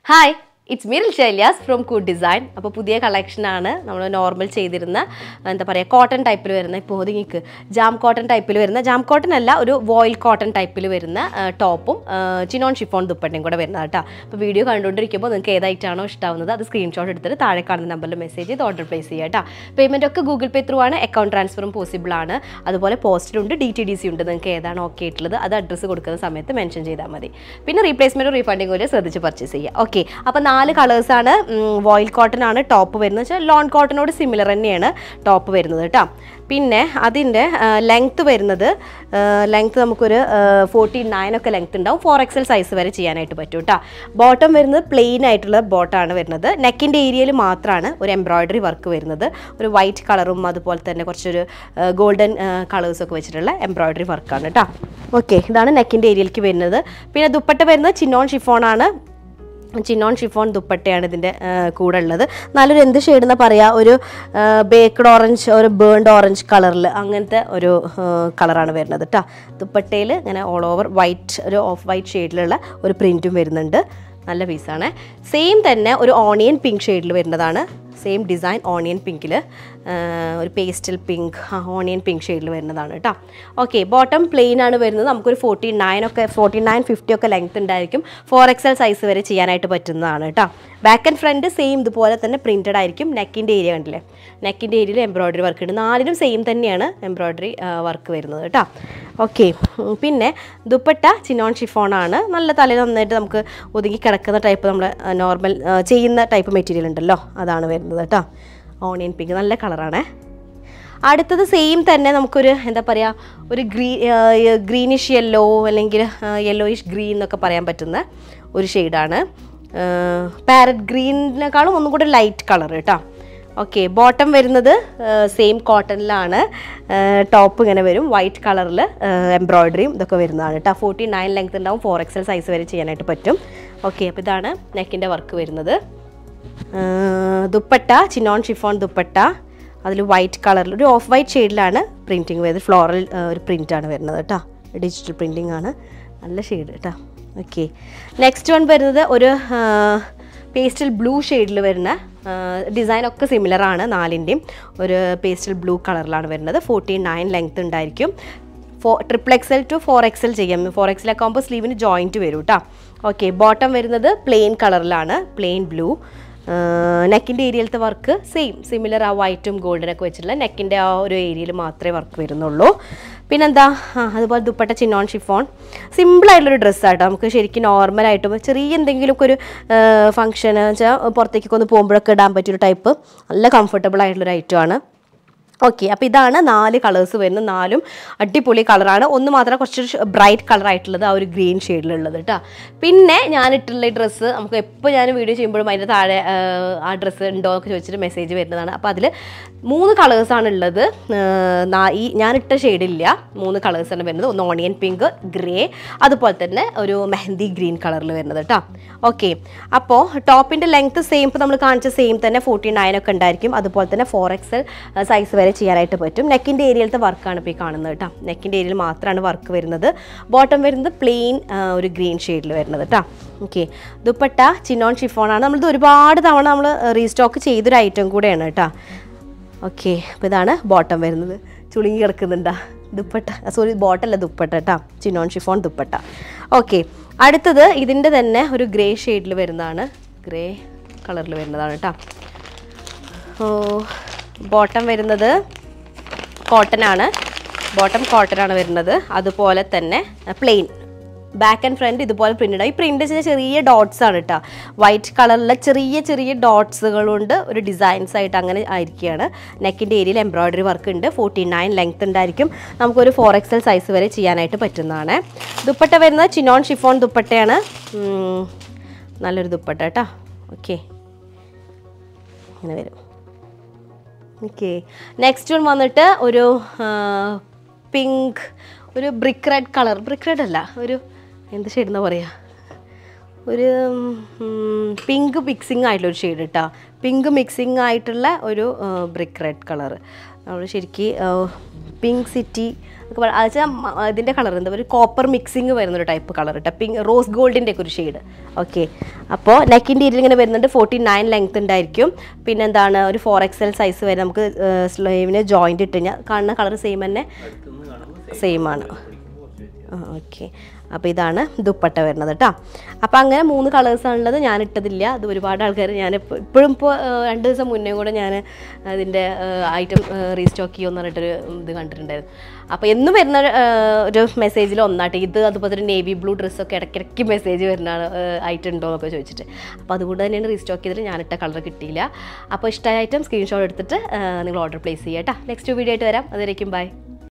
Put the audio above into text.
hi it's മീറിൽ ഷൈല്യാസ് from കൂഡ് ഡിസൈൻ അപ്പോൾ പുതിയ കളക്ഷനാണ് നമ്മൾ നോർമൽ ചെയ്തിരുന്ന എന്താ പറയുക കോട്ടൺ ടൈപ്പിൽ വരുന്ന ഇപ്പോൾ ഒതുങ്ങിക്ക് ജാം കോട്ടൺ ടൈപ്പിൽ വരുന്ന ജാം കോട്ടൺ അല്ല ഒരു വോയിൽ കോട്ടൺ ടൈപ്പിൽ വരുന്ന ആ, ടോപ്പും ആ, ചിനോൺ ഷിഫോൺ ദുപ്പട്ടയും കൂടെ വരുന്നത് കേട്ടോ അപ്പോൾ വീഡിയോ കണ്ടുകൊണ്ടിരിക്കുമ്പോൾ നിങ്ങൾക്ക് ഏതായിട്ടാണോ ഇഷ്ടാവുന്നത് അത് സ്ക്രീൻഷോട്ട് എടുത്തിട്ട് താഴെ കാണുന്ന നമ്പറിൽ മെസ്സേജ് ചെയ്ത് ഓർഡർ പ്ലേസ് ചെയ്യുക കേട്ടോ പേയ്മെൻറ്റ് ഒക്കെ ഗൂഗിൾ പേ ത്രൂ ആണ് അക്കൗണ്ട് ട്രാൻസ്ഫറും പോസിബിൾ ആണ് അതുപോലെ പോസ്റ്റിലുണ്ട് ഡി ടി ഡി സി ഉണ്ട് നിങ്ങൾക്ക് ഏതാണ് ഓക്കെ ആയിട്ടുള്ളത് അത് അഡ്രസ്സ് കൊടുക്കുന്ന സമയത്ത് മെൻഷൻ ചെയ്താൽ മതി പിന്നെ റീപ്ലേസ്മെൻറ്റും റീഫണ്ടിങ് കൂടി ശ്രദ്ധിച്ച് പർച്ചേസ് ചെയ്യുക ഓക്കെ അപ്പോൾ നാല് കളേഴ്സാണ് വോയിൽ കോട്ടൺ ആണ് ടോപ്പ് വരുന്നത് വെച്ചാൽ ലോൺ കോട്ടനോട് സിമിലർ തന്നെയാണ് ടോപ്പ് വരുന്നത് കേട്ടോ പിന്നെ അതിൻ്റെ ലെങ്ത്ത് വരുന്നത് ലെങ്ത്ത് നമുക്കൊരു ഫോർട്ടി നയൻ ഒക്കെ ലെങ്ത്ത് ഉണ്ടാവും ഫോർ എക്സൽ സൈസ് വരെ ചെയ്യാനായിട്ട് പറ്റും കേട്ടോ ബോട്ടം വരുന്നത് പ്ലെയിൻ ആയിട്ടുള്ള ബോട്ടാണ് വരുന്നത് നെക്കിൻ്റെ ഏരിയയിൽ മാത്രമാണ് ഒരു എംബ്രോയ്ഡറി വർക്ക് വരുന്നത് ഒരു വൈറ്റ് കളറും അതുപോലെ തന്നെ കുറച്ചൊരു ഗോൾഡൻ കളേഴ്സൊക്കെ വെച്ചിട്ടുള്ള എംബ്രോയ്ഡറി വർക്കാണ് കേട്ടോ ഓക്കെ ഇതാണ് നെക്കിൻ്റെ ഏരിയയിലേക്ക് വരുന്നത് പിന്നെ ദുപ്പട്ട വരുന്നത് ചിന്നോൺ ഷിഫോണാണ് ചിന്നോൺ ഷിഫോൺ ദുപ്പട്ടയാണ് ഇതിൻ്റെ കൂടെ ഉള്ളത് നല്ലൊരു എന്ത് ഷെയ്ഡ് എന്നാ പറയുക ഒരു ബേക്ക്ഡ് ഓറഞ്ച് ഒരു ബേൺഡ് ഓറഞ്ച് കളറിൽ അങ്ങനത്തെ ഒരു കളറാണ് വരുന്നത് കേട്ടോ ദുപ്പട്ടയിൽ ഇങ്ങനെ ഓൾ ഓവർ വൈറ്റ് ഒരു ഓഫ് വൈറ്റ് ഷെയ്ഡിലുള്ള ഒരു പ്രിൻറ്റും വരുന്നുണ്ട് നല്ല പീസാണ് സെയിം തന്നെ ഒരു ഓണിയൻ പിങ്ക് ഷെയ്ഡിൽ വരുന്നതാണ് സെയിം ഡിസൈൻ ഓണിയൻ പിങ്കിൽ ഒരു പേസ്റ്റൽ പിങ്ക് ഓണിയൻ പിങ്ക് ഷെയ്ഡിൽ വരുന്നതാണ് കേട്ടോ ഓക്കെ ബോട്ടം പ്ലെയിൻ ആണ് വരുന്നത് നമുക്കൊരു ഫോർട്ടി നയൻ ഒക്കെ ഫോർട്ടി നയൻ ഫിഫ്റ്റി ഒക്കെ ലെങ്ത് ഉണ്ടായിരിക്കും ഫോർ എക്സൽ സൈസ് വരെ ചെയ്യാനായിട്ട് പറ്റുന്നതാണ് കേട്ടോ ബാക്ക് ആൻഡ് ഫ്രണ്ട് സെയിം ഇതുപോലെ തന്നെ പ്രിൻറ്റഡ് ആയിരിക്കും നെക്കിൻ്റെ ഏരിയ കണ്ടില്ലേ നെക്കിൻ്റെ ഏരിയയിൽ എംബ്രോയ്ഡറി വർക്ക് ഉണ്ട് നാലിനും സെയിം തന്നെയാണ് എംബ്രോയ്ഡറി വർക്ക് വരുന്നത് കേട്ടോ ഓക്കെ പിന്നെ ദുപ്പട്ട ചിനോൺ ഷിഫോണാണ് നല്ല തലയിൽ നന്നായിട്ട് നമുക്ക് ഒതുങ്ങി കിടക്കുന്ന ടൈപ്പ് നമ്മൾ നോർമൽ ചെയ്യുന്ന ടൈപ്പ് മെറ്റീരിയൽ ഉണ്ടല്ലോ അതാണ് വരുന്നത് കേട്ടോ ഓണിയൻ പിങ്ക് നല്ല കളറാണേ അടുത്തത് സെയിം തന്നെ നമുക്കൊരു എന്താ പറയുക ഒരു ഗ്രീ ഗ്രീനിഷ് യെല്ലോ അല്ലെങ്കിൽ യെല്ലോയിഷ് ഗ്രീൻ എന്നൊക്കെ പറയാൻ പറ്റുന്ന ഒരു ഷെയ്ഡാണ് പാരറ്റ് ഗ്രീനിനേക്കാളും ഒന്നും കൂടെ ലൈറ്റ് കളർ കേട്ടോ ഓക്കെ ബോട്ടം വരുന്നത് സെയിം കോട്ടണിലാണ് ടോപ്പ് ഇങ്ങനെ വരും വൈറ്റ് കളറിൽ എംബ്രോയ്ഡറിയും ഇതൊക്കെ വരുന്നതാണ് കേട്ടോ ഫോർട്ടി നയൻ ലെങ്ത് ഉണ്ടാവും ഫോർ എക്സൽ സൈസ് വരെ ചെയ്യാനായിട്ട് പറ്റും ഓക്കെ അപ്പോൾ ഇതാണ് നെക്കിൻ്റെ വർക്ക് വരുന്നത് ആ, ദുപ്പട്ട ചിനോൺ ഷിഫോൺ ദുപ്പട്ട അതിൽ വൈറ്റ് കളറിൽ ഒരു ഓഫ് വൈറ്റ് ഷെയ്ഡിലാണ് പ്രിൻറ്റിങ് വരുന്നത് ഫ്ലോറൽ ഒരു പ്രിൻ്റാണ് വരുന്നത് കേട്ടോ ഡിജിറ്റൽ പ്രിൻറ്റിംഗ് ആണ് നല്ല ഷെയ്ഡ് കേട്ടോ ഓക്കെ നെക്സ്റ്റ് വൺ വരുന്നത് ഒരു പേസ്റ്റൽ ബ്ലൂ ഷെയ്ഡിൽ വരുന്ന ഡിസൈൻ ഒക്കെ സിമിലർ ആണ് നാലിൻ്റെയും ഒരു പേസ്റ്റൽ ബ്ലൂ കളറിലാണ് വരുന്നത് ഫോർട്ടി നയൻ ലെങ്ത് ഉണ്ടായിരിക്കും ഫോ triple XL to four XL ചെയ്യാം ഫോർ എക്സലൊക്കെ ആകുമ്പോൾ സ്ലീവിന് ജോയിൻറ്റ് വരും കേട്ടോ ഓക്കെ ബോട്ടം വരുന്നത് പ്ലെയിൻ കളറിലാണ് പ്ലെയിൻ ബ്ലൂ നെക്കിൻ്റെ ഏരിയയിലത്തെ വർക്ക് സെയിം സിമിലർ ആ വൈറ്റും ഗോൾഡനൊക്കെ വെച്ചിട്ടുള്ള നെക്കിൻ്റെ ആ ഒരു ഏരിയയിൽ മാത്രമേ വർക്ക് വരുന്നുള്ളൂ പിന്നെന്താ ആ, അതുപോലെ ദുപ്പട്ട ചിന്നോൺ ഷിഫോൺ സിമ്പിളായിട്ടുള്ളൊരു ഡ്രസ്സാട്ടോ നമുക്ക് ശരിക്കും നോർമലായിട്ടും ചെറിയ എന്തെങ്കിലുമൊക്കെ ഒരു ഫംഗ്ഷൻ വെച്ചാൽ പുറത്തേക്കൊക്കെ ഒന്ന് പോകുമ്പോഴൊക്കെ ഇടാൻ പറ്റിയൊരു ടൈപ്പ് നല്ല കംഫർട്ടബിൾ ആയിട്ടുള്ളൊരു ഐറ്റമാണ് ഓക്കെ അപ്പോൾ ഇതാണ് നാല് കളേഴ്സ് വരുന്നത് നാലും അടിപൊളി കളറാണ് ഒന്ന് മാത്രം കുറച്ചൊരു ബ്രൈറ്റ് കളർ ആയിട്ടുള്ളത് ആ ഒരു ഗ്രീൻ ഷെയ്ഡിലുള്ളത് കേട്ടോ പിന്നെ ഞാൻ ഇട്ടുള്ള ഈ ഡ്രസ്സ് നമുക്ക് എപ്പോൾ ഞാൻ വീഡിയോ ചെയ്യുമ്പോഴും അതിൻ്റെ താഴെ ആ, ആ ഡ്രസ്സ് ഉണ്ടോ എന്നൊക്കെ ചോദിച്ചിട്ട് മെസ്സേജ് വരുന്നതാണ് അപ്പോൾ അതിൽ മൂന്ന് കളേഴ്സാണ് ഉള്ളത് ആ, നാ- ഈ ഞാനിട്ട ഷെയ്ഡില്ല മൂന്ന് കളേഴ്സാണ് വരുന്നത് ഒന്ന് ഓണിയൻ പിങ്ക് ഗ്രേ അതുപോലെ തന്നെ ഒരു മെഹന്തി ഗ്രീൻ കളറിൽ വരുന്നത് കേട്ടോ ഓക്കെ അപ്പോൾ ടോപ്പിൻ്റെ ലെങ്ത്ത് സെയിം ഇപ്പോൾ നമ്മൾ കാണിച്ച സെയിം തന്നെ ഫോർട്ടി നയൻ ഒക്കെ ഉണ്ടായിരിക്കും അതുപോലെ തന്നെ ഫോർ എക്സൽ സൈസ് വരെ ചെയ്യാനായിട്ട് പറ്റും നെക്കിൻ്റെ ഏരിയയിലത്തെ വർക്കാണ് ഇപ്പോൾ ഈ കാണുന്നത് കേട്ടോ നെക്കിൻ്റെ ഏരിയയിൽ മാത്രമാണ് വർക്ക് വരുന്നത് ബോട്ടം വരുന്നത് പ്ലെയിൻ ഒരു ഗ്രീൻ ഷെയ്ഡിൽ വരുന്നത് കേട്ടോ ഓക്കെ ദുപ്പട്ട ചിന്നോൺ ഷിഫോണാണ് നമ്മളിത് ഒരുപാട് തവണ നമ്മൾ റീസ്റ്റോക്ക് ചെയ്തൊരു ഐറ്റം കൂടെയാണ് കേട്ടോ ഓക്കെ അപ്പോൾ ഇതാണ് ബോട്ടം വരുന്നത് ചുളുങ്ങി കിടക്കുന്നുണ്ടാ ദുപ്പട്ട സോറി ബോട്ടല്ല ദുപ്പട്ട കേട്ടോ ചിനോൺ ഷിഫോൺ ദുപ്പട്ട ഓക്കെ അടുത്തത് ഇതിൻ്റെ തന്നെ ഒരു ഗ്രേ ഷെയ്ഡിൽ വരുന്നതാണ് ഗ്രേ കളറിൽ വരുന്നതാണ് കേട്ടോ ഓ ബോട്ടം വരുന്നത് കോട്ടൺ ആണ് ബോട്ടം കോട്ടൺ ആണ് വരുന്നത് അതുപോലെ തന്നെ പ്ലെയിൻ ബാക്ക് ആൻഡ് ഫ്രണ്ട് ഇതുപോലെ പ്രിൻ്റ് ഈ പ്രിൻ്റ് വെച്ചാൽ ചെറിയ ഡോട്ട്സ് ആണ് കേട്ടോ വൈറ്റ് കളറിലെ ചെറിയ ചെറിയ ഡോട്ട്സുകൾ കൊണ്ട് ഒരു ഡിസൈൻസ് ആയിട്ട് അങ്ങനെ ആയിരിക്കുകയാണ് നെക്കിൻ്റെ ഏരിയയിൽ എംബ്രോയ്ഡറി വർക്ക് ഉണ്ട് ഫോർട്ടി നയൻ ലെങ്ത് ഉണ്ടായിരിക്കും നമുക്കൊരു ഫോർ എക്സൽ സൈസ് വരെ ചെയ്യാനായിട്ട് പറ്റുന്നതാണ് ദുപ്പട്ട വരുന്നത് ചിനോൺ ഷിഫോൺ ദുപ്പട്ടയാണ് ഉം, നല്ലൊരു ദുപ്പട്ട കേട്ടോ ഓക്കെ ഇങ്ങനെ വരും ഓക്കെ നെക്സ്റ്റ് വൺ വന്നിട്ട് ഒരു പിങ്ക് ഒരു brick red colour brick red അല്ല ഒരു എന്ത് ഷെയ്ഡ് എന്നാ പറയുക ഒരു പിങ്ക് മിക്സിങ് ആയിട്ടുള്ള ഒരു ഷെയ്ഡ് കേട്ടോ പിങ്ക് മിക്സിങ് ആയിട്ടുള്ള ഒരു ബ്രിക്ക് റെഡ് കളർ നമ്മൾ ശരിക്കും പിങ്ക് സിറ്റി ഒക്കെ പറ- അത് വെച്ചാൽ മ- ഇതിൻ്റെ കളർ എന്താ ഒരു കോപ്പർ മിക്സിങ് വരുന്ന ഒരു ടൈപ്പ് കളർ കേട്ടോ പിങ്ക് റോസ് ഗോൾഡിൻ്റെ ഒക്കെ ഒരു ഷെയ്ഡ് ഓക്കെ അപ്പോൾ നെക്കിൻ്റെ ഇതിൽ ഇങ്ങനെ വരുന്നുണ്ട് ഫോർട്ടി നയൻ ലെങ്ത് ഉണ്ടായിരിക്കും പിന്നെ എന്താണ് ഒരു ഫോർ എക്സൽ സൈസ് വരെ നമുക്ക് സ്ലീവിന് ജോയിൻ്റ് ഇട്ട് കഴിഞ്ഞാൽ കാണുന്ന കളർ സെയിം തന്നെ സെയിം ആണ് ഓക്കെ അപ്പോൾ ഇതാണ് ദുപ്പട്ട വരുന്നത് കേട്ടോ അപ്പോൾ അങ്ങനെ മൂന്ന് കളേഴ്സാണുള്ളത് ഞാൻ ഇട്ടതില്ല അത് ഒരുപാട് ആൾക്കാർ ഞാൻ ഇപ്പോഴും ഇപ്പോൾ രണ്ട് ദിവസം മുന്നേ കൂടെ ഞാൻ അതിൻ്റെ ഐറ്റം റീസ്റ്റോക്ക് ചെയ്യുമെന്ന് പറഞ്ഞിട്ടൊരു ഇത് കണ്ടിട്ടുണ്ടായിരുന്നു അപ്പോൾ എന്നും വരുന്ന ഒരു, ആ, ഒരു മെസ്സേജിൽ ഒന്നാട്ടെ ഇത് അതുപോലെ ഒരു നേവി ബ്ലൂ ഡ്രസ്സൊക്കെ ഇടയ്ക്കിടയ്ക്ക് മെസ്സേജ് വരുന്നതാണ് ഐറ്റം ഉണ്ടോ എന്നൊക്കെ ചോദിച്ചിട്ട് അപ്പോൾ അതുകൊണ്ട് തന്നെയാണ് റീസ്റ്റോക്ക് ചെയ്തിട്ട് ഞാനിട്ട കളർ കിട്ടിയില്ല അപ്പോൾ ഇഷ്ടമായ ഐറ്റം സ്ക്രീൻഷോട്ട് എടുത്തിട്ട് ആ, നിങ്ങൾ ഓർഡർ പ്ലേസ് ചെയ്യാം കേട്ടോ നെക്സ്റ്റ് വീഡിയോ ആയിട്ട് വരാം അതുവരേക്കും ബൈ